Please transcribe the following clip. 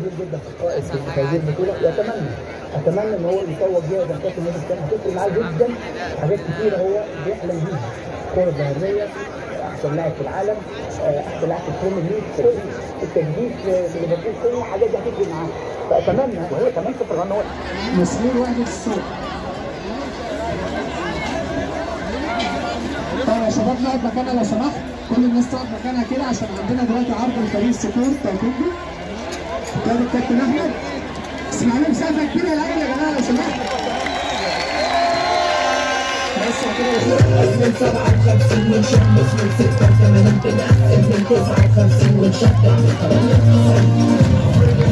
كبير جدا في القائد في هذه البطوله واتمنى اتمنى ان هو يتوج بيها زي كاس النادي الثاني هتفرق معاه جدا حاجات كتيره هو بيحلم بيها الكره الذهبيه احسن لاعب في العالم آه، احسن لاعب في البريمير ليج كل التجديد في في ليفربول كل الحاجات دي هتفرق معاه فاتمنى وهي كمان تفرق ان هو مسؤول وحدة السوق طيب يا شباب نقعد مكاننا لو سمحت كل الناس تقعد مكانها كده عشان عندنا دلوقتي عرض لفريق السكور تايكوندو كان الكابتن احمد اسمعوا مسافه كبيره الاول يا جماعه لو سمحت بس كده يا شباب. من سبعة وخمسين ونشمس من ستة وثمانين بنقسم من تسعة وخمسين ونشجع من ثمانية